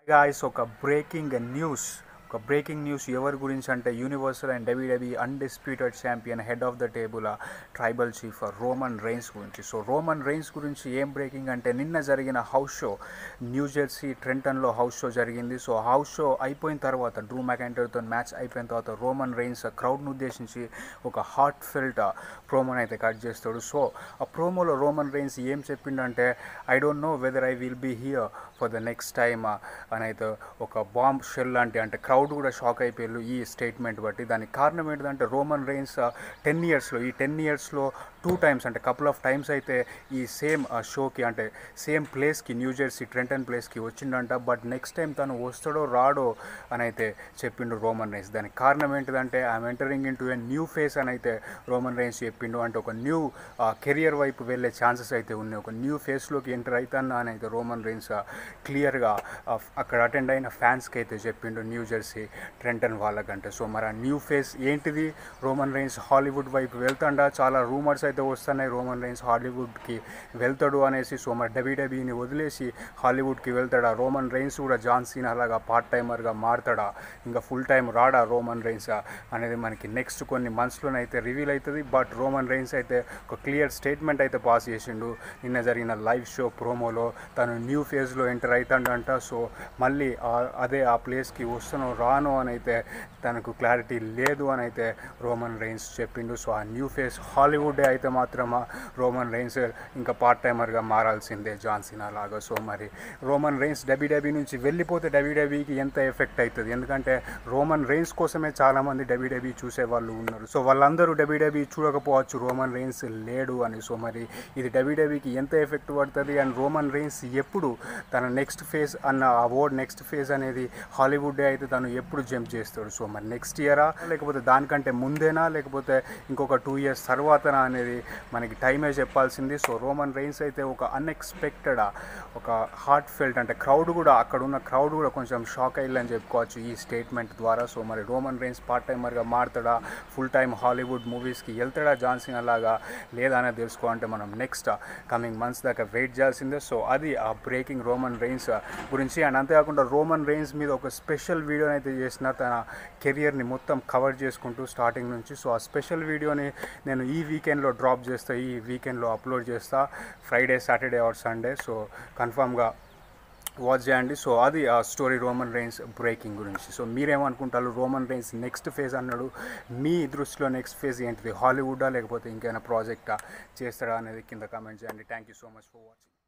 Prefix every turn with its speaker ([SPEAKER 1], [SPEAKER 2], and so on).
[SPEAKER 1] guys ఒక breaking news ఒక breaking news ఎవరి గురించి అంటే universal and WW undisputed champion head of the table tribal chief Roman Reigns గురించి సో రోమన్ రైన్స్ గురించి ఏం బ్రేకింగ్ అంటే నిన్న జరిగిన హౌస్ షో న్యూ జెర్సీ ట్రెంటన్లో హౌస్ షో జరిగింది సో హౌస్ షో అయిపోయిన తర్వాత డ్రూ మ్యాకెంటర్తో మ్యాచ్ అయిపోయిన తర్వాత రోమన్ రైన్స్ క్రౌడ్ను ఉద్దేశించి ఒక హార్ట్ ఫిల్ట్ ప్రోమోని అయితే కట్ చేస్తాడు సో ఆ ప్రోమోలో రోమన్ రైన్స్ ఏం చెప్పిండంటే I don't know whether I will be here for the next time అని అయితే ఒక బాంబ్ షెల్ లాంటి అంటే క్రౌడ్ కూడా షాక్ అయిపోయారు ఈ స్టేట్మెంట్ బట్టి దానికి కారణం ఏంటంటే రోమన్ రైన్స్ టెన్ ఇయర్స్లో ఈ టెన్ ఇయర్స్లో టూ టైమ్స్ అంటే కపుల్ ఆఫ్ టైమ్స్ అయితే ఈ సేమ్ షోకి అంటే సేమ్ ప్లేస్కి న్యూ జెర్సీ ట్రెంటన్ ప్లేస్కి వచ్చిండంట బట్ నెక్స్ట్ టైం తను వస్తాడో రాడో అని అయితే చెప్పిండు రోమన్ రైన్స్ దానికి కారణం ఏంటిదంటే I'm entering into a new face అని అయితే రోమన్ రైన్స్ చెప్పిండు అంటే ఒక న్యూ కెరియర్ వైపు వెళ్ళే ఛాన్సెస్ అయితే ఉన్నాయి ఒక న్యూ ఫేస్లోకి ఎంటర్ అవుతాను అని అయితే రోమన్ రైన్స్ క్లియర్గా అక్కడ అటెండ్ అయిన ఫ్యాన్స్కి అయితే చెప్పిండు న్యూ జెర్సీ ట్రెంటన్ వాళ్ళకంటే సో మరి ఆ న్యూ ఫేస్ ఏంటిది రోమన్ రైన్స్ హాలీవుడ్ వైపు వెళ్తాడా చాలా రూమర్స్ అయితే వస్తున్నాయి రోమన్ రైన్స్ హాలీవుడ్కి వెళ్తాడు అనేసి సో మరి డబ్ల్యూడబ్ల్యూని వదిలేసి హాలీవుడ్కి వెళ్తాడా రోమన్ రైన్స్ కూడా జాన్ సీనా లాగా పార్ట్ టైమర్గా మారుతాడా ఇంకా ఫుల్ టైం రాడా రోమన్ రైన్స్ అనేది మనకి నెక్స్ట్ కొన్ని మంత్స్లోనైతే రివీల్ అవుతుంది బట్ రోమన్ రైన్స్ అయితే ఒక క్లియర్ స్టేట్మెంట్ అయితే పాస్ చేసిండు నిన్న జరిగిన లైవ్ షో ప్రోమోలో తను న్యూ ఫేజ్లో ఎంటర్ అవుతాడంట సో మళ్ళీ ఆ- అదే ఆ ప్లేస్కి వస్తాను రాను అని అయితే తనకు క్లారిటీ లేదు అని అయితే రోమన్ రైన్స్ చెప్పిండు సో ఆ న్యూ ఫేస్ హాలీవుడ్ అయితే మాత్రం రోమన్ రైన్స్ ఇంకా పార్ట్ టైమర్గా మారాల్సిందే జాన్సీనా లాగా సో మరి రోమన్ రైన్స్ డబ్ల్యూడబ్ల్యూ నుంచి వెళ్ళిపోతే డబ్ల్యూడబ్ల్యూకి ఎంత ఎఫెక్ట్ అవుతుంది ఎందుకంటే రోమన్ రైన్స్ కోసమే చాలామంది డబ్ల్యూడబ్ల్యూ చూసే వాళ్ళు ఉన్నారు సో వాళ్ళందరూ డబ్ల్యూడబ్ల్యూ చూడకపోవచ్చు రోమన్ రైన్స్ లేడు అని సో మరి ఇది డబ్ల్యూడబ్ల్యూకి ఎంత ఎఫెక్ట్ పడుతుంది అండ్ రోమన్ రైన్స్ ఎప్పుడు తన నెక్స్ట్ ఫేజ్ అన్న ఆ వర్డ్ నెక్స్ట్ ఫేజ్ అనేది హాలీవుడ్ అయితే తను ఎప్పుడు జంప్ చేస్తాడు సో మరి నెక్స్ట్ ఇయరా లేకపోతే దానికంటే ముందేనా లేకపోతే ఇంకొక టూ ఇయర్స్ తర్వాతనా అనేది మనకి టైమే చెప్పాల్సింది సో రోమన్ రైన్స్ అయితే ఒక అన్ఎక్స్పెక్టెడ్ ఒక హార్ట్ ఫెల్ట్ అంటే క్రౌడ్ కూడా అక్కడ ఉన్న క్రౌడ్ కూడా కొంచెం షాక్ అయ్యిందని చెప్పుకోవచ్చు ఈ స్టేట్మెంట్ ద్వారా సో మరి రోమన్ రైన్స్ పార్ట్ టైమర్గా మారుతాడా ఫుల్ టైం హాలీవుడ్ మూవీస్కి వెళ్తాడా జాన్సన్ అలాగా లేదా అనేది తెలుసుకోవాలంటే మనం నెక్స్ట్ కమింగ్ మంత్స్ దాకా వెయిట్ చేయాల్సిందే సో అది ఆ బ్రేకింగ్ రోమన్ రైన్స్ గురించి అండ్ అంతేకాకుండా రోమన్ రైన్స్ మీద ఒక స్పెషల్ వీడియోని అయితే చేసిన తన కెరియర్ని మొత్తం కవర్ చేసుకుంటూ స్టార్టింగ్ నుంచి సో ఆ స్పెషల్ వీడియోని నేను ఈ వీకెండ్లో డ్రాప్ చేస్తా ఈ వీకెండ్లో అప్లోడ్ చేస్తా Friday Saturday or Sunday so కన్ఫామ్గా వాచ్ చేయండి సో అది ఆ స్టోరీ రోమన్ రైన్స్ బ్రేకింగ్ గురించి సో మీరేమనుకుంటారు రోమన్ రైన్స్ నెక్స్ట్ ఫేజ్ అన్నాడు మీ దృష్టిలో నెక్స్ట్ ఫేజ్ ఏంటిది హాలీవుడా లేకపోతే ఇంకేమైనా ప్రాజెక్టా చేస్తాడా అనేది కింద కామెంట్ చేయండి thank you so much for watching